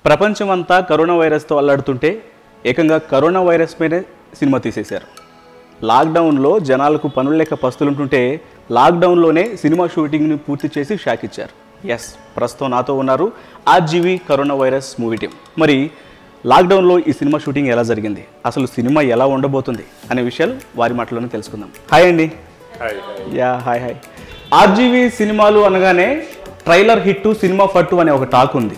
ప్రపంచమంతా కరోనా వైరస్తో అల్లాడుతుంటే ఏకంగా corona virus మీదే సినిమా తీసేశారు లాక్డౌన్లో జనాలకు పనులు లేక పస్తులుంటుంటే లాక్డౌన్లోనే సినిమా షూటింగ్ని పూర్తి చేసి షాక్ ఇచ్చారు ఎస్ ప్రస్తుతం నాతో ఉన్నారు RGV corona virus movie team మరి లాక్డౌన్లో ఈ సినిమా షూటింగ్ ఎలా జరిగింది అసలు సినిమా ఎలా ఉండబోతుంది అనే విషయాలు వారి మాటలోనే తెలుసుకుందాం హాయ్ అండి hi yeah hi hi RGV సినిమాలు అనగానే ట్రైలర్ హిట్ సినిమా ఫట్టు అనే ఒక టాక్ ఉంది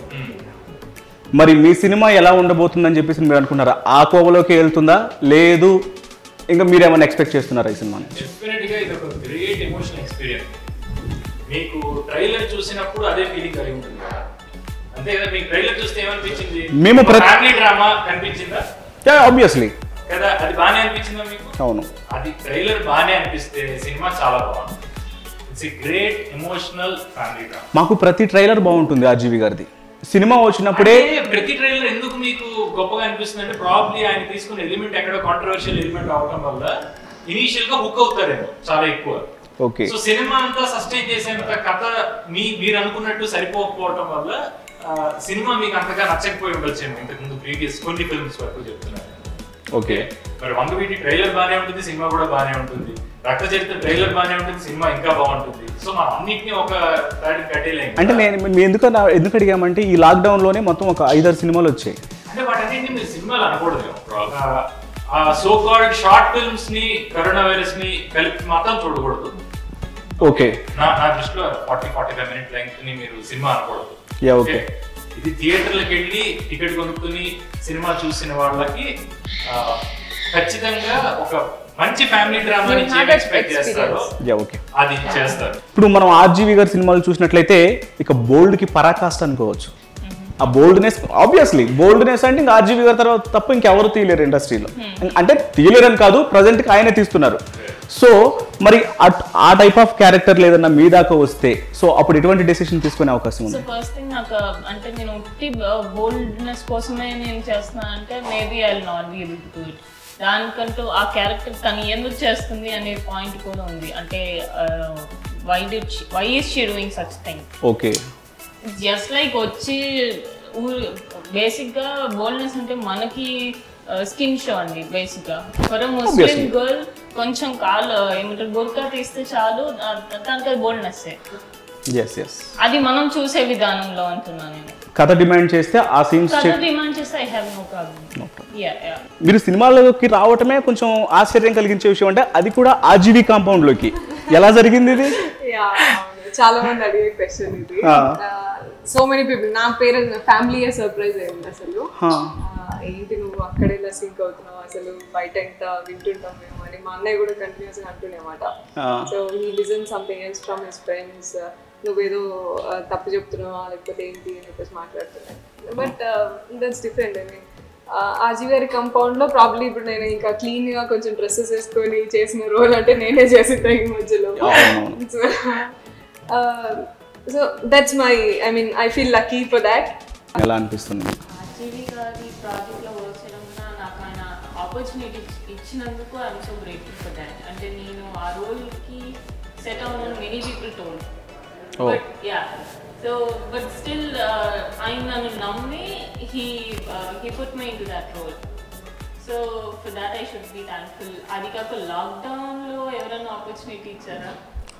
మరి మీ సినిమా ఎలా ఉండబోతుందని చెప్పేసి మీరు అనుకున్నారా ఆ కోవలోకి వెళ్తుందా లేదు ఇంకా మీరు ఏమైనా ఎక్స్పెక్ట్ చేస్తున్నారా ఈ సినిమా నుంచి డెఫినెట్ గా ఇది ఒక గ్రేట్ ఎమోషనల్ ఎక్స్పీరియన్స్ మీకు ట్రైలర్ చూసినప్పుడు అదే ఫీలింగ్ కలిగి ఉంటుంది కదా అంతే కదా మీకు ట్రైలర్ చూస్తే ఏమనిపించింది మేము ప్ర- ఫ్యామిలీ డ్రామా కనిపించిందా ఆబ్వియస్లీ కదా అది బానే అనిపించిందా మీకు అవును అది ట్రైలర్ బానే అనిపిస్తే సినిమా చాలా బాగుంది it's a great emotional family drama మాకు ప్రతి ట్రైలర్ బాగుంటుంది ఆర్జీవి గారిది సినిమా వచ్చినప్పుడే అంటే ప్రతి ట్రైలర్ ఎందుకు మీకు గొప్పగా అనిపిస్తుంది అంటే ప్రాబ్లీ ఆయన తీసుకున్న ఎలిమెంట్ ఎక్కడ కాంట్రవర్షియల్ ఎలిమెంట్ అవడం వల్ల ఇనీషియల్ గా హుక్ అవుతారేమో చాలా ఎక్కువ ఓకే సో సినిమా అంతా సస్టైన్ చేసేంత కథ మీ మీరు అనుకున్నట్టు సరిపోకపోవటం వల్ల ఆ, సినిమా మీకు అంతగా నచ్చకపోయి ఉండొచ్చు ఇంతకు ముందు ప్రీవియస్ కొన్ని ఫిల్మ్స్ వరకు చెప్తున్నారు ఓకే మరి వంగవీటి ట్రైలర్ బానే ఉంటుంది సినిమా కూడా బానే ఉంటుంది రక్త చరిత్ర ట్రైలర్ బానే ఉంటుంది సినిమా ఇంకా బాగుంటుంది సో మనం అన్నిటిని ఒక తాడి కట్టేలేం అంటే నేను మేము ఎందుకు ఎందుకు అడిగామంటే ఈ లాక్డౌన్లోనే మొత్తం ఒక ఐదారు సినిమాలు వచ్చాయి అంటే వాటన్నింటిని మీరు సినిమాలు అనకూడదు ఆ సో కాల్డ్ షార్ట్ ఫిల్మ్స్ ని కరోనా వైరస్ ని కలిపి మాత్రం చూడకూడదు ఓకే నా నా దృష్టిలో forty forty five minute length ని మీరు సినిమా అనకూడదు యా ఓకే ఇది థియేటర్లకు వెళ్ళి టికెట్ కొనుక్కుని సినిమా చూసిన వాళ్ళకి ఆ, ఖచ్చితంగా ఒక మంచి ఫ్యామిలీ డ్రామా You నుంచి have ఏం that ఎక్స్పెక్ట్ చేస్తారో యా ఓకే అది చేస్తారు ఇప్పుడు మనం ఆర్జీవి గారి సినిమాలు చూసినట్లయితే ఇక బోల్డ్కి పరాకాష్ట అనుకోవచ్చు ఆ బోల్డ్నెస్ ఆబ్వియస్లీ బోల్డ్నెస్ అంటే ఇంకా ఆర్జీవి గారి తర్వాత తప్ప ఇంకెవరు తీయలేరు ఇండస్ట్రీలో అంటే తీయలేరని కాదు ప్రజెంట్కి ఆయనే తీస్తున్నారు సో మరి అట్- ఆ టైప్ ఆఫ్ క్యారెక్టర్ లేదన్నా మీ దాకా వస్తే సో అప్పుడు ఎటువంటి డెసిషన్ తీసుకునే అవకాశం సో ఉంది ఫస్ట్ థింగ్ నాకు అంటే నేను ఉట్టి బోల్డ్నెస్ కోసమే నేను చేస్తున్నా అంటే maybe I not be able to it దానికంటూ ఆ క్యారెక్టర్ తను ఎందుకు చేస్తుంది అనే పాయింట్ కూడా ఉంది అంటే why the why is she doing such thing okay just like వచ్చి బేసిక్గా బోల్డ్నెస్ అంటే మనకి స్కిన్ షో అండి బేసిక్గా ఫర్ ముస్లిం Obviously. గర్ల్ కొంచెం కాలు ఏమంటారు బొర్కా తీస్తే చాలు ఆ, దానికి అది బోల్డ్నెస్ ఎస్ ఎస్ అది మనం చూసే విధానంలో అంటున్నా నేను కథ డిమాండ్ చేస్తే ఆ సీన్స్ కథ డిమాండ్ చేస్తే I have no problem yeah yeah మీరు సినిమాలోకి రావటమే కొంచెం ఆశ్చర్యం కలిగించే విషయం అంటే అది కూడా ఆర్జీవి కాంపౌండ్లోకి ఎలా జరిగింది ఇది యా అవును. చాలా మంది అడిగే క్వశ్చన్ ఇది ఆ. సో మెనీ పీపుల్ నా పేరెంట్స్ ఫ్యామిలీ సర్ప్రైజ్ అయింది అసలు హా. ఆ, ఏంటి నువ్వు అక్కడ ఇలా సింక్ అవుతున్నావు అసలు బయట ఎంత వింటుంటాం మేము అని మా అన్నయ్య కూడా కంటిన్యూస్ గా అంటుండేమాట ఆ. So he listen something else from his friends నువ్వేదో ఆ, తప్పు చెప్తున్నావా లేకపోతే ఏంటి అని చెప్పేసి మాట్లాడుతున్నాను but that's different I mean ఆజీ గారి కంపౌండ్ లో ప్రాబ్లీ ఇప్పుడు నేను ఇంకా క్లీన్ గా కొంచెం డ్రెస్సెస్ వేసుకొని చేసిన రోల్ అంటే నేనే చేసిందా ఈ మధ్యలో అవునవును. So that's my I mean I feel lucky for that ఎలా అనిపిస్తుంది ఆర్జీవి గారి ప్రాజెక్ట్లో వర్క్ చేయడం వల్ల నాకు ఆయన ఆపర్చునిటీ ఇచ్చినందుకు I'm so grateful for that అంటే నేను ఆ రోల్కి సెట్ అవ్వను many people told Oh. But yeah so but still ఆయన నన్ను నమ్మి he he put my into that role so for that I should be thankful అది కాక లాక్డౌన్లో ఎవరైనా ఆపర్చునిటీ ఇచ్చారా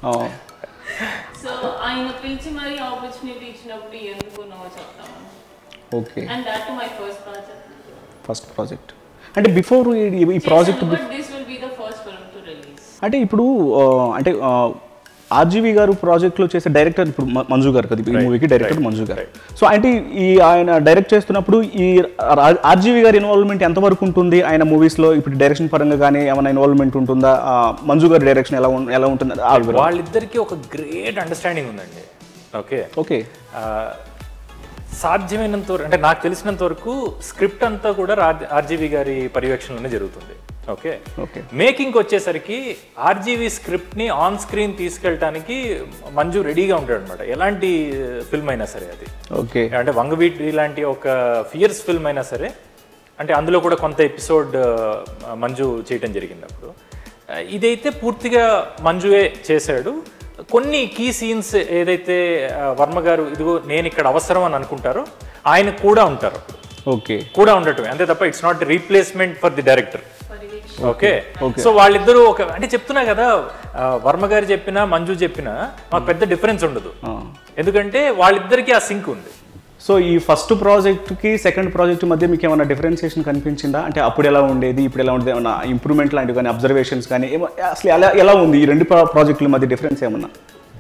సో ఆయన పిలిచి మరీ ఆపర్చునిటీ ఇచ్చినప్పుడు ఎందుకు నో చెప్తాము okay and that my first project first project అంటే బిఫోర్ ఈ project but this will be the first film to release అంటే ఇప్పుడు ఆ, అంటే ఆర్జీవి గారు ప్రాజెక్ట్లో చేసే డైరెక్టర్ ఇప్పుడు మ- మంజు గారు కదా ఈ మూవీకి డైరెక్టర్ మంజు గారు సో అంటే ఈ ఆయన డైరెక్ట్ చేస్తున్నప్పుడు ఈ ఆర్జీవి గారి ఇన్వాల్వ్మెంట్ ఎంతవరకు ఉంటుంది ఆయన మూవీస్లో ఇప్పుడు డైరెక్షన్ పరంగా కానీ ఏమైనా ఇన్వాల్వ్మెంట్ ఉంటుందా ఆ, మంజు గారి డైరెక్షన్ ఎలా ఉం- ఎలా ఉంటుంది ఆ వివరాలు. వాళ్ళిద్దరికి ఒక గ్రేట్ అండర్స్టాండింగ్ ఉందండి ఓకే ఓకే ఆ, సాధ్యమైనంత వరకు అంటే నాకు తెలిసినంత వరకు స్క్రిప్ట్ అంతా కూడా ఆర్జీవి గారి పర్యవేక్షణలోనే జరుగుతుంది ఓకే ఓకే మేకింగ్ వచ్చేసరికి ఆర్జీవి స్క్రిప్ట్ ని ఆన్ స్క్రీన్ తీసుకెళ్ళటానికి మంజు రెడీగా ఉంటాడు అనమాట ఎలాంటి ఫిల్మ్ అయినా సరే అది ఓకే అంటే వంగవీటి లాంటి ఒక ఫియర్స్ ఫిల్మ్ అయినా సరే అంటే అందులో కూడా కొంత ఎపిసోడ్ మంజు చేయటం జరిగింది అప్పుడు ఆ, ఇదైతే పూర్తిగా మంజువే చేశాడు కొన్ని కీ సీన్స్ ఏదైతే ఆ, వర్మ గారు ఇదిగో నేను ఇక్కడ అవసరం అని అనుకుంటారో ఆయన కూడా ఉంటారు అప్పుడు ఓకే కూడా ఉండటమే అంతే తప్ప it's not replacement for the director okay Okay. So వాళ్ళిద్దరూ ఒక అంటే చెప్తున్నా కదా ఆ, వర్మ గారు చెప్పినా మంజు చెప్పినా మాకు పెద్ద డిఫరెన్స్ ఉండదు ఎందుకంటే వాళ్ళిద్దరికీ ఆ సింక్ ఉంది సో ఈ ఫస్ట్ ప్రాజెక్ట్కి సెకండ్ ప్రాజెక్ట్ మధ్య మీకు ఏమైనా డిఫరెన్సియేషన్ కనిపించిందా అంటే అప్పుడు ఎలా ఉండేది ఇప్పుడు ఎలా ఉండేది ఏమైనా ఇంప్రూవ్మెంట్ లాంటివి కానీ అబ్జర్వేషన్స్ కానీ ఏమో అసలు ఎలా ఎలా ఉంది ఈ రెండు ప్రా- ప్రాజెక్టుల మధ్య డిఫరెన్స్ ఏమన్నా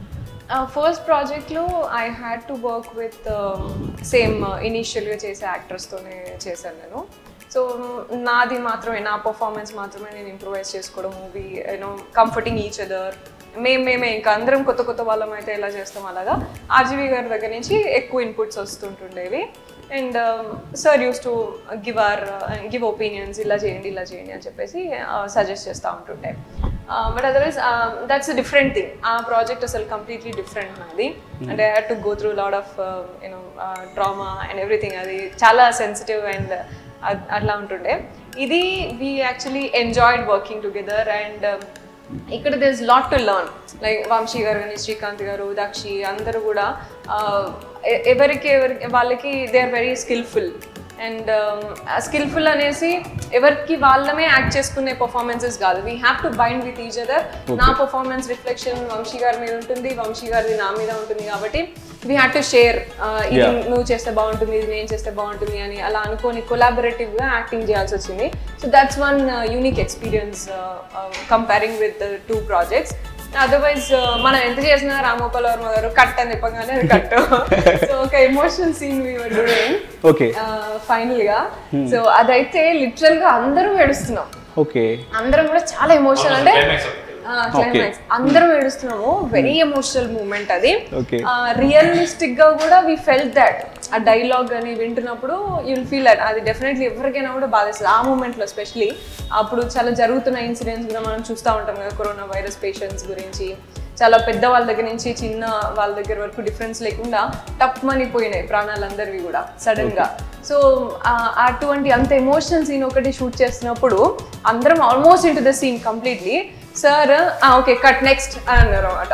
ఫస్ట్ ప్రాజెక్ట్లో I had to work with same ఇనీషియల్గా చేసే యాక్టర్స్తోనే చేశాను నేను సో నాది మాత్రమే నా పర్ఫార్మెన్స్ మాత్రమే నేను ఇంప్రూవైజ్ చేసుకోవడం movie you know comforting each other మేము మేమే ఇంకా అందరం కొత్త కొత్త వాళ్ళం అయితే ఎలా చేస్తాం అలాగా ఆర్జీవి గారి దగ్గర నుంచి ఎక్కువ ఇన్పుట్స్ వస్తుంటుండేవి and sir use to give or give opinions ఇలా చేయండి ఇలా చేయండి అని చెప్పేసి సజెస్ట్ చేస్తూ ఉంటుండే but otherwise that's different thing ఆ ప్రాజెక్ట్ అసలు కంప్లీట్లీ డిఫరెంట్ నాది అంటే I had to go through lot of you know drama and everything అది చాలా సెన్సిటివ్ అండ్ అట్లా ఉంటుండే ఇది we actually enjoyed working together and ఇక్కడ this lot to learn like Vamsi గారు కానీ శ్రీకాంత్ గారు దాక్షి అందరూ కూడా uh, ఎ- ఎవరికి ఎవరికి వాళ్ళకి they are very skillful and skillful అనేసి ఎవరికి వాళ్ళమే యాక్ట్ చేసుకునే పర్ఫార్మెన్సెస్ కాదు we have to bind with each other నా పర్ఫార్మెన్స్ రిఫ్లెక్షన్ వంశీ గారి మీద ఉంటుంది వంశీ గారిది నా మీద ఉంటుంది కాబట్టి వీ హ్యావ్ టు షేర్ ఇది Yeah. నువ్వు చేస్తే బాగుంటుంది ఇది నేను చేస్తే బాగుంటుంది అని అలా అనుకొని collaborative గా యాక్టింగ్ చేయాల్సి వచ్చింది so that's one unique experience comparing with two projects otherwise మనం ఎంత చేసినా రామోపాల్ వర్మ గారు కట్ అని చెప్పగానే అది కట్ సో ఒక emotional scene we're doing okay final గా సో అదైతే లిటరల్ గా అందరం ఏడుస్తున్నాం ఓకే అందరం కూడా చాలా ఎమోషనల్ అంటే Climax of the film. Climax అందరం ఏడుస్తున్నాము వెరీ ఎమోషనల్ మూమెంట్ అది Okay. రియలిస్టిక్ గా కూడా వి ఫెల్ట్ దట్ ఆ డైలాగ్ అని వింటున్నప్పుడు యుల్ ఫీల్ దట్ అది డెఫినెట్లీ ఎవరికైనా కూడా బాధేస్తుంది ఆ మూమెంట్ లో ఎస్పెషలీ అప్పుడు చాలా జరుగుతున్న ఇన్సిడెంట్స్ కూడా మనం చూస్తూ ఉంటాం కదా కరోనా వైరస్ పేషెంట్స్ గురించి చాలా పెద్ద వాళ్ళ దగ్గర నుంచి చిన్న వాళ్ళ దగ్గర వరకు డిఫరెన్స్ లేకుండా టప్ మని పోయినాయి ప్రాణాలందరివి కూడా సడన్ గా సో అటువంటి అంత ఎమోషనల్ సీన్ ఒకటి షూట్ చేస్తున్నప్పుడు అందరం almost into the scene completely sir okay cut next అని అన్నారు అనమాట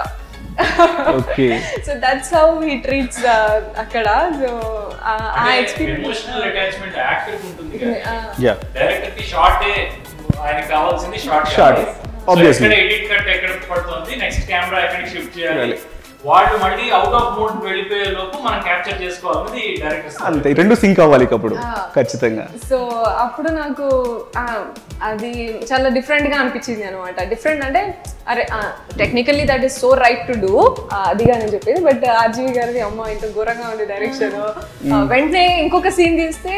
okay so that's how he treats అక్కడ సో ఆ ఎక్స్పీరియన్స్ ఎమోషనల్ అటాచ్మెంట్ యాక్టర్ కి ఉంటుంది యా డైరెక్టర్ కి షార్ట్ ఆయనకి కావాల్సింది షార్ట్ Short, obviously. ఎక్కడ ఎడిట్ కట్ ఎక్కడ పడుతుంది నెక్స్ట్ కెమెరా ఎక్కడికి షిఫ్ట్ చేయాలి వాళ్ళు మళ్ళీ అవుట్ ఆఫ్ మోడ్ వెళ్ళిపోయే లోపు మనం క్యాప్చర్ చేసుకోవాలన్నది డైరెక్టర్ అంతే ఈ రెండు సింక్ అవ్వాలి అప్పుడు ఖచ్చితంగా సో అప్పుడు నాకు ఆ, అది చాలా డిఫరెంట్ గా అనిపించింది అనమాట డిఫరెంట్ అంటే అరే technically that is so right to do అదిగా నేను చెప్పేది బట్ ఆర్జీవి గారిది అమ్మ ఇంత ఘోరంగా ఉంది డైరెక్షన్ వెంటనే ఇంకొక సీన్ తీస్తే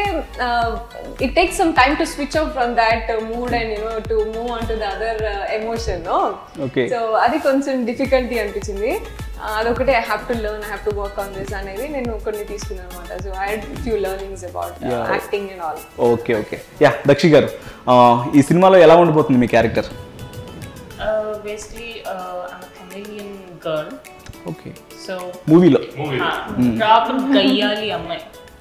it takes some time to switch off from that mood and you know to move on to the other emotion Okay. So అది కొంచెం డిఫికల్టీ అనిపించింది ఆ, అదొకటి I have to learn I have to work on this అనేది నేను కొన్ని తీసుకున్నాను అనమాట so I had few learnings about acting and all okay okay yeah Dakshi గారు ఆ, ఈ సినిమాలో ఎలా ఉండిపోతుంది మీ character Uh, basically, uh, I'm a Canadian girl. Okay So, మూవీలో మూవీ ప్రాపర్ గయ్యాలి అమ్మాయి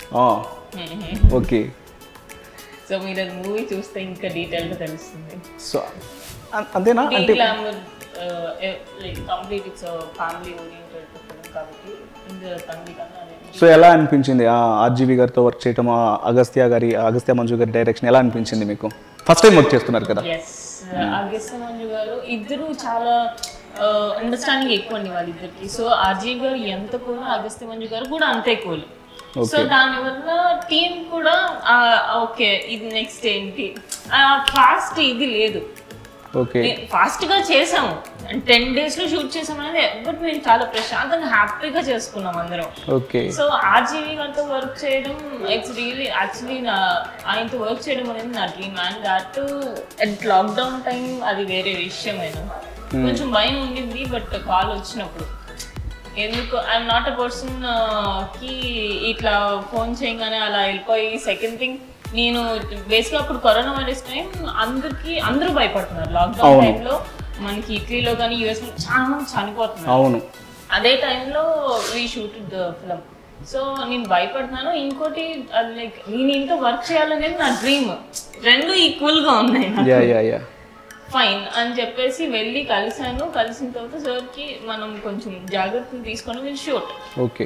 ఓకే సో మీరు అది మూవీ చూస్తే ఇంకా డీటెయిల్ గా తెలుస్తుంది సో అంతేనా అంటే glamour like complete it's family oriented film కాబట్టి ఇంకా తనది కన్నా అనేది సో ఎలా అనిపించింది ఆ ఆర్జీవి గారితో వర్క్ చేయటం ఆ అగస్త్య గారి అగస్త్య మంజు గారి డైరెక్షన్ ఎలా అనిపించింది మీకు ఫస్ట్ టైం వర్క్ చేస్తున్నారు కదా ఎస్ అగస్త్య మంజు గారు ఇద్దరు చాలా అండర్స్టాండింగ్ ఎక్కువ అండి వాళ్ళిద్దరికి సో ఆర్జీవి గారు ఎంత కూడా అగస్త్య మంజు గారు కూడా అంతే ఎక్కువ సో దానివల్ల టీం కూడా ఓకే ఇది నెక్స్ట్ ఏంటి ఫాస్ట్ ఇది లేదు ఓకే ఫాస్ట్ గా చేసాము టెన్ డేస్ లో షూట్ చేసాం అనేది బట్ మేము చాలా ప్రశాంతంగా హ్యాపీగా చేసుకున్నాం అందరం ఓకే సో ఆర్జీవి గారితో వర్క్ చేయడం ఇట్స్ రియలీ యాక్చువల్లీ నా ఆయనతో వర్క్ చేయడం అనేది నా dream and that at lockdown time అది వేరే విషయం అయినా కొంచెం భయం ఉండింది బట్ కాల్ వచ్చినప్పుడు ఎందుకు ఐఎమ్ నాట్ అ పర్సన్ కి ఇట్లా ఫోన్ చేయగానే అలా వెళ్ళిపోయి సెకండ్ థింగ్ నేను బేసిక్గా అప్పుడు కరోనా వైరస్ టైం అందరికి అందరూ భయపడుతున్నారు లాక్డౌన్ అవును. టైంలో మనకి ఇటలీలో కానీ యూఎస్ చాలా మంది చనిపోతున్నారు అవును అదే టైంలో we shoot the film so నేను భయపడుతున్నాను ఇంకోటి లైక్ నేను ఇంత వర్క్ చేయాలనేది నా డ్రీమ్ రెండు ఈక్వల్ గా ఉన్నాయి యా యా యా ఫైన్ అని చెప్పేసి వెళ్ళి కలిసాను కలిసిన తర్వాత సార్కి మనం కొంచెం జాగ్రత్తలు తీసుకొని will shoot okay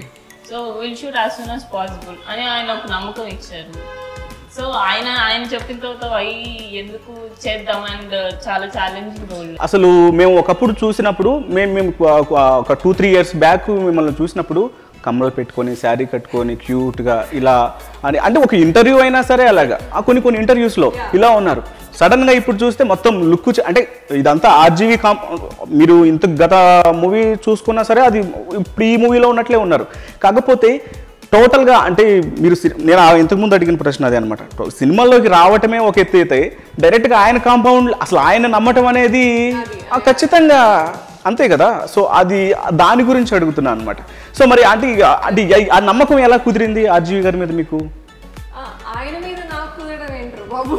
so will shoot as soon as possible అని ఆయన ఒక నమ్మకం ఇచ్చారు సో ఆయన ఆయన చెప్పిన తర్వాత అయ్యి ఎందుకు చేద్దాం అండ్ చాలా ఛాలెంజింగ్ రోల్ అసలు మేము ఒకప్పుడు చూసినప్పుడు మేము మేము ఒక- ఒక టూ త్రీ ఇయర్స్ బ్యాక్ మిమ్మల్ని చూసినప్పుడు కమ్మలు పెట్టుకొని శారీ కట్టుకొని క్యూట్గా ఇలా అని అంటే ఒక ఇంటర్వ్యూ అయినా సరే అలాగా ఆ కొన్ని కొన్ని ఇంటర్వ్యూస్లో ఇలా ఉన్నారు సడన్గా ఇప్పుడు చూస్తే మొత్తం లుక్ అంటే ఇదంతా ఆర్జీవి కాం మీరు ఇంత గత మూవీ చూసుకున్నా సరే అది ఇప్పుడు ఈ మూవీలో ఉన్నట్లే ఉన్నారు కాకపోతే టోటల్గా అంటే మీరు సి- నేను ఆ ఇంతకుముందు అడిగిన ప్రశ్న అదే అనమాట సినిమాల్లోకి రావటమే ఒక ఎత్తు అయితే డైరెక్ట్గా ఆయన కాంపౌండ్ అసలు ఆయన నమ్మటం అనేది ఆ, ఖచ్చితంగా అంతే కదా సో అది దాని గురించి అడుగుతున్నాను అనమాట సో మరి అంటే ఇక అంటే ఈ- ఆ నమ్మకం ఎలా కుదిరింది ఆర్జీవి గారి మీద మీకు ఆ, ఆయన మీద నాకు కుదరడం ఏంటారు బాబు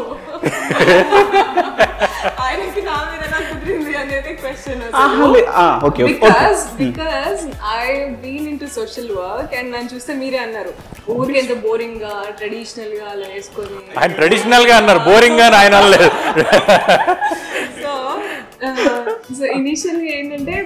ఆయనకి నా మీద నాకు కుదిరింది అనేది question okay because because I been into social work and నన్ను చూస్తే మీరే అన్నారు ఊరికి ఎంత బోరింగ్ గా ట్రెడిషనల్ గా అలా వేసుకొని ఆయన ట్రెడిషనల్ గా అన్నారు బోరింగ్ గా ఆయన అనలేదు సో సో ఇనిషియల్గా ఏంటంటే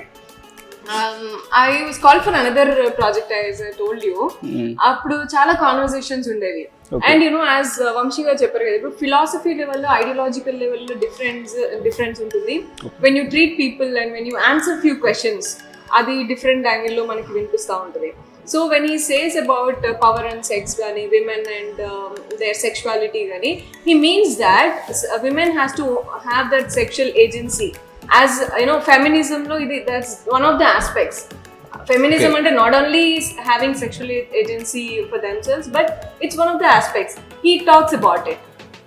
I was call for another project I told you అప్పుడు చాలా కాన్వర్సేషన్స్ ఉండేవి అండ్ యూనో యాజ్ వంశీ గారు చెప్పారు కదా ఇప్పుడు ఫిలాసఫీ లెవెల్లో ఐడియాలజికల్ లెవెల్లో డిఫరెన్స్ డిఫరెన్స్ ఉంటుంది when you treat people and when you answer few questions అది డిఫరెంట్ యాంగిల్లో మనకి వినిపిస్తూ ఉంటుంది so when he says about power and sex కానీ విమెన్ అండ్ దేర్ సెక్షువాలిటీ కానీ he means that women has to have that sexual agency as you know ఫెమినిజంలో ఇది that's one of the aspects feminism అంటే not only having sexual agency for themselves but it's one of the aspects he talks about it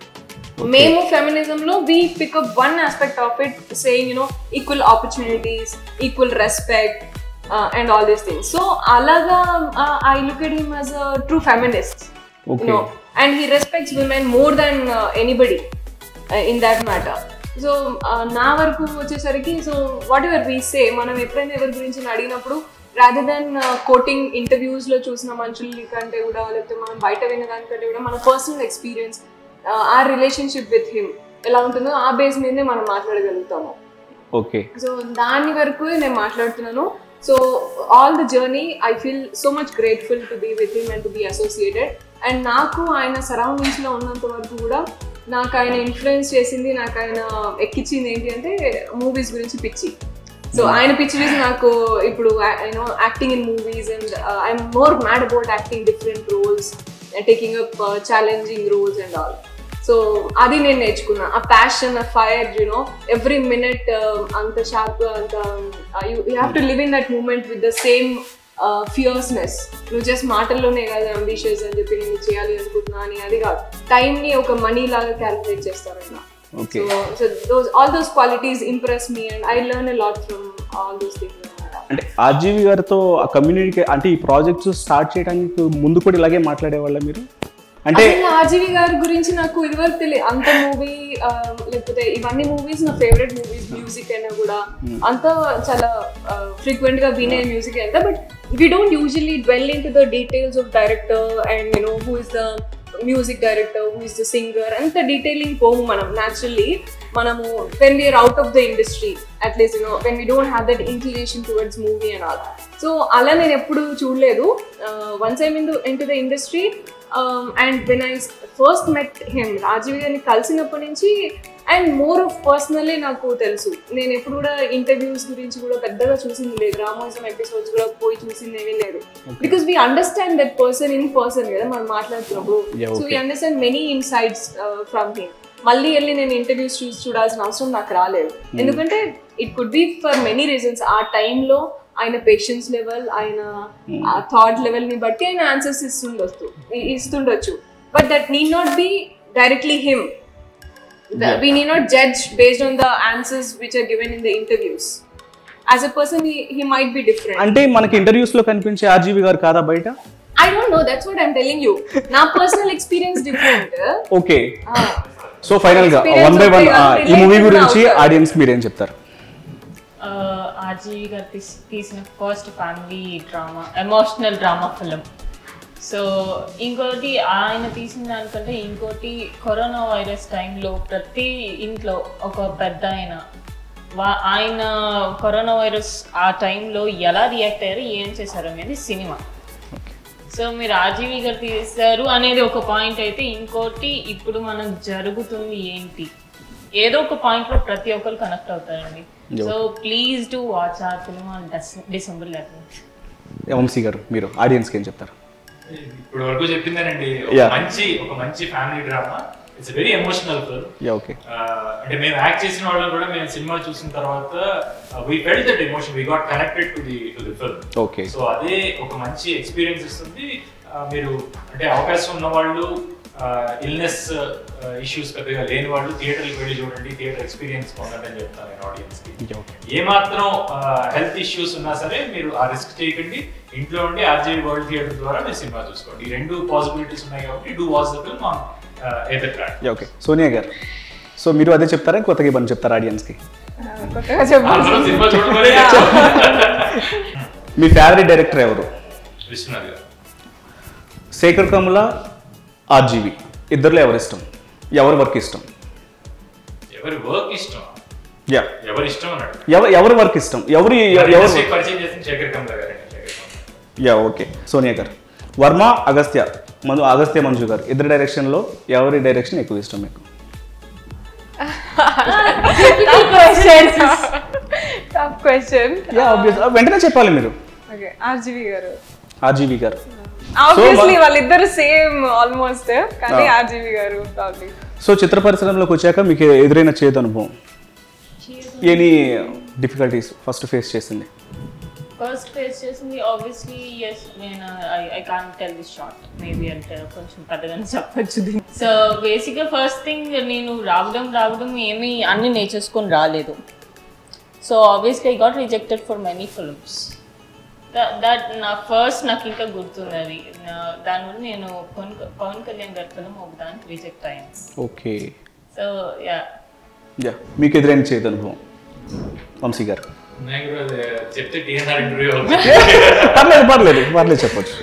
మేము feminism లో we pick up one aspect of it saying you know equal opportunities equal respect and all these things so అలాగా I look at him as a true feminist Okay. you know and he respects women more than uh, anybody uh, in that matter so నా వరకు వచ్చేసరికి so whatever we say మనం ఎప్పుడైనా ఎవరి గురించి అడిగినప్పుడు rather than coating interviews లో చూసిన మనుషుల కంటే కూడా లేకపోతే మనం బయట విన్న దానికంటే కూడా మన పర్సనల్ ఎక్స్పీరియన్స్ ఆ రిలేషన్షిప్ విత్ హిమ్ ఎలా ఉంటుందో ఆ బేస్ మీదే మనం మాట్లాడగలుగుతాము ఓకే సో దాని వరకు నేను మాట్లాడుతున్నాను so all the journey I feel so much grateful to be with him and to be associated and నాకు ఆయన సరౌండింగ్స్ లో ఉన్నంత వరకు కూడా నాకు ఆయన ఇన్ఫ్లుయెన్స్ చేసింది నాకు ఆయన ఎక్కించింది ఏంటి అంటే మూవీస్ గురించి పిచ్చి సో ఆయన పిచ్చి చూసి నాకు ఇప్పుడు you know acting in movies and I'm more mad about acting different roles taking up challenging roles and all so అది నేను నేర్చుకున్నా ఆ ప్యాషన్ ఆ ఫైర్ యూనో ఎవ్రీ మినిట్ అంత షార్ప్ అంత you have to live in that moment with the same fierceness నువ్వు just మాటల్లోనే కాదు అంబిషియస్ అని చెప్పి నేను చేయాలి అనుకుంటున్నా అని అది కాదు టైం ని ఒక మనీ లాగా క్యాలిక్యులేట్ చేస్తారు ఆయన okay so so those all those qualities impress me and I learn a lot from all those things అంటే ఆర్జీవి గారితో ఆ కమ్యూనిటీ అంటే ఈ ప్రాజెక్ట్స్ స్టార్ట్ చేయడానికి ముందు కూడా ఇలాగే మాట్లాడేవాళ్ళ మీరు అంటే అసలు ఆర్జీవి గారి గురించి నాకు ఇదివరకు తెలియదు అంత మూవీ లేకపోతే ఇవన్నీ మూవీస్ నా ఫేవరెట్ మూవీస్ మ్యూజిక్ అయినా కూడా అంత చాలా ఫ్రీక్వెంట్ గా వినే మ్యూజిక్ అంతా but we don't usually dwell into the details of director and you know who is the music director who is the singer అంత డీటెయిలింగ్ పోము మనం న్యాచురల్లీ మనము when we're out of the industry at least you know when we don't have that inclination towards movie and all so అలా నేను ఎప్పుడు చూడలేదు once I'm in into the industry and when I first met him Rajeev గారిని కలిసినప్పటి నుంచి and more of పర్సనలే నాకు తెలుసు నేను ఎప్పుడు కూడా ఇంటర్వ్యూస్ గురించి కూడా పెద్దగా చూసింది లేదు రామోజం ఎపిసోడ్స్ కూడా పోయి చూసింది ఏమీ లేదు because we understand that person in person కదా మనం మాట్లాడుతున్నప్పుడు Yeah, so we understand many insights from him మళ్ళీ వెళ్ళి నేను ఇంటర్వ్యూస్ చూసి చూడాల్సిన అవసరం నాకు రాలేదు ఎందుకంటే it could be for many reasons ఆ టైంలో ఆయన పేషెన్స్ లెవెల్ ఆయన ఆ థాట్ లెవెల్ ని బట్టి ఆయన ఆన్సర్స్ ఇస్తుండొచ్చు ఇ- ఇస్తుండొచ్చు but that need not be directly him we need not judge based on the answers which are given in the interviews as a person he, he might be different అంటే మనకి interviews లో కనిపించే RGV గారు కాదా బయట i don't know that's what i'm telling you నా personal experience different okay Ah. So final గా Experience one by one ఉంటే కాదు, ఈ మూవీ related గురించి అవుతారు. ఆడియన్స్ మీరేం చెప్తారు ఆర్జీవి గారు తీస్- తీసిన first family drama emotional drama film so ఇంకోటి ఆయన తీసిన దానికంటే ఇంకోటి కరోనా వైరస్ టైంలో ప్రతి ఇంట్లో ఒక పెద్ద ఆయన వా- ఆయన కరోనా వైరస్ ఆ టైంలో ఎలా రియాక్ట్ అయ్యారు ఏం చేశారు అనేది సినిమా సో మీరు ఆర్జీవి గారు తీస్తారు అనేది ఒక పాయింట్ అయితే ఇంకోటి ఇప్పుడు మనం జరుగుతుంది ఏంటి ఏదో ఒక పాయింట్ లో ప్రతి ఒక్కరు కనెక్ట్ అవుతారండి so please to watch our film on December eleventh Vamshi garu మీరు ఆడియన్స్కి ఏం చెప్తారు ఇప్పుడు వరకు చెప్పిందేనండి ఒక Yeah. మంచి ఒక మంచి family drama it's very emotional film yeah okay అంటే మేము యాక్ట్ చేసిన వాళ్ళని కూడా మేము సినిమా చూసిన తర్వాత we fell that emotion we got connected to the to the film okay so అదే ఒక మంచి ఎక్స్పీరియన్స్ ఇస్తుంది ఆ, మీరు అంటే అవకాశం ఉన్న వాళ్ళు ఇల్నెస్ ఇష్యూస్ పెద్దగా లేని వాళ్ళు థియేటర్కి వెళ్ళి చూడండి థియేటర్ ఎక్స్పీరియన్స్ పొందండి అని చెప్తాను నేను ఆడియన్స్కి యా ఓకే ఏ మాత్రం హెల్త్ ఇష్యూస్ ఉన్నా సరే మీరు ఆ రిస్క్ చేయకండి ఇంట్లో ఉండి ఆర్జే వరల్డ్ థియేటర్ ద్వారా మీరు సినిమా చూసుకోండి ఈ రెండు పాసిబిలిటీస్ ఉన్నాయి కాబట్టి do watch the film on either track yeah okay Sonia garu so మీరు అదే చెప్తారా కొత్తగా ఇవ్వని చెప్తారా ఆడియన్స్కి కొత్తగా చెప్పాలి అందరూ సినిమా చూడమని మీ ఫేవరెట్ డైరెక్టర్ ఎవరు విశ్వనాథ్ గారు శేఖర్ కమల ఆర్జీవి ఇద్దరిలో ఎవరు ఇష్టం ఎవరి వర్క్ ఇష్టం ఎవరి వర్క్ ఇష్టం యా ఎవరి ఇష్టం అన్నాడు ఎవరు ఎవరి వర్క్ ఇష్టం ఎవరి ఎవరు ఇండస్ట్రీకి పరిచయం చేసిన శేఖర్ కమల గారు శేఖర్ కమల యా ఓకే సోనియా గారు వర్మ అగస్త్య మంజు అగస్త్య మంజు గారు ఇద్దరు డైరెక్షన్లో ఎవరి డైరెక్షన్ ఎక్కువ ఇష్టం మీకు టఫ్ క్వశ్చన్ యా ఆబ్వియస్ వెంటనే చెప్పాలి మీరు ఓకే ఆర్జీవి గారు ఆర్జీవి గారు ఆబ్వియస్లీ వాళ్ళిద్దరు సేమ్ ఆల్మోస్ట్ కానీ ఆర్జీవి గారు ప్రాబ్లీ సో చిత్ర పరిశ్రమలోకి వచ్చాక మీకు ఎదురైన చేదు అనుభవం ఎనీ డిఫికల్టీస్ ఫస్ట్ ఫేస్ చేసింది ఫస్ట్ ఫేస్ చేసింది ఆబ్వియస్లీ ఎస్ నేను I can tell this short maybe అంటే కొంచెం పెద్దగానే చెప్పొచ్చు సో బేసిక్గా ఫస్ట్ థింగ్ నేను రావడం రావడం ఏమీ అన్ని నేర్చేసుకొని రాలేదు so obviously I got rejected for many films that నా ఫస్ట్ నాకు ఇంకా గుర్తుంది అది నా- దానివల్ల నేను పవన్ పవన్ కళ్యాణ్ గారి ఫిల్మ్ ఒక దానికి రిజెక్ట్ అయ్యాను ఓకే సో యా యా మీకు ఎదురైన చేదు అనుభవం వంశీ గారు నాకు కూడా అది చెప్తే టీఎన్ఆర్ ఇంటర్వ్యూ పర్లేదు పర్లేదు పర్లేదు చెప్పొచ్చు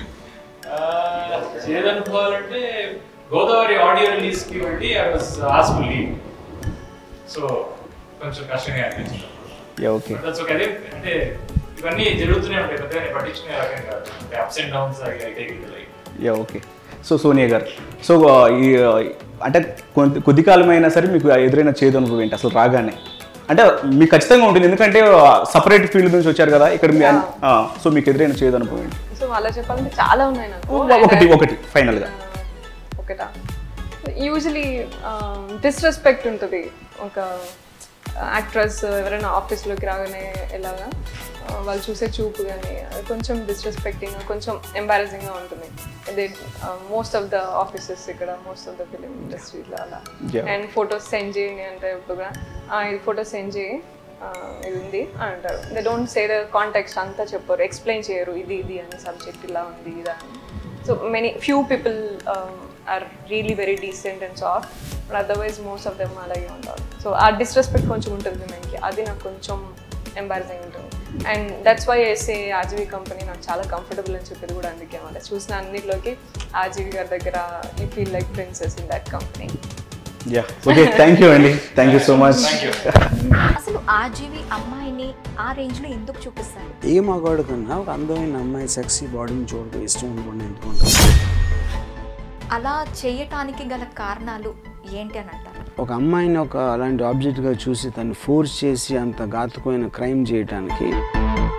చేదనుకోవాలంటే గోదావరి ఆడియో రిలీజ్ కి వెళ్ళి ఐ వాస్ ఆస్ టు లీవ్ సో కొంచెం కష్టంగా అనిపించింది యా ఓకే దట్స్ ఓకే అదే అంటే ఇవన్నీ జరుగుతూనే ఉంటాయి పెద్దగా నేను పట్టించుకునే రకం కాదు అంటే ups and downs I take it like yeah okay so Sonia garu so ఈ ఆ, అంటే కొద్ది కొద్ది కాలమైనా సరే మీకు ఎదురైన చేదు అనుభవం ఏంటి అసలు రాగానే అంటే మీకు ఖచ్చితంగా ఉంటుంది ఎందుకంటే సపరేట్ ఫీల్డ్ నుంచి వచ్చారు కదా ఇక్కడ మీ అన్- ఆ, సో మీకు ఎదురైన చేదు అనుభవం ఏంటి సో అలా చెప్పాలంటే చాలా ఉన్నాయి నాకు ఒకటి ఒకటి ఫైనల్గా ఒకటా యూజువలీ డిస్రెస్పెక్ట్ ఉంటుంది ఒక యాక్ట్రెస్ ఎవరైనా ఆఫీస్లోకి రాగానే ఎలాగా ఆ, వాళ్ళు చూసే చూపు కానీ అది కొంచెం డిస్రెస్పెక్టింగ్ కొంచెం ఎంబారసింగ్గా ఉంటుంది అదే మోస్ట్ ఆఫ్ ద ఆఫీసెస్ ఇక్కడ మోస్ట్ ఆఫ్ ద ఫిలిం ఇండస్ట్రీలో అలా Yeah. అండ్ ఫొటోస్ సెండ్ చేయండి అంటే ఇప్పుడు కూడా "ఆ, ఇది ఫొటోస్ సెండ్ చేయి ఆ, ఇది ఉంది అని అంటారు they don't say the contacts అంతా చెప్పరు ఎక్స్ప్లెయిన్ చేయరు ఇది ఇది అని సబ్జెక్ట్ ఇలా ఉంది ఇలా అని so many few people are really very decent and soft but otherwise most of them అలాగే ఉంటారు సో ఆ డిస్రెస్పెక్ట్ కొంచెం ఉంటుంది మనకి అది నాకు కొంచెం ఎంబారసింగ్ ఉంటుంది and that's why as a RGV company నాకు చాలా కంఫర్టబుల్ అని చెప్పేది కూడా అందుకే అన్నమాట చూసిన అన్నిటిలోకి ఆర్జీవీ గారి దగ్గర ఈ feel like princess in that company yeah okay thank you అండి థ్యాంక్ యూ సో మచ్ అసలు ఆర్జీవి అమ్మాయిని ఆ రేంజ్లో ఎందుకు చూపిస్తారు ఏ మగాడు కన్నా ఒక అందమైన అమ్మాయి సెక్సీ బాడీని చూడడం ఇష్టం అనుకోండి ఎందుకుంటారు అలా చేయటానికి గల కారణాలు ఏంటి అని అంటారు ఒక అమ్మాయిని ఒక అలాంటి ఆబ్జెక్ట్గా చూసి తను ఫోర్స్ చేసి అంత ఘాతుకమైన క్రైమ్ చేయటానికి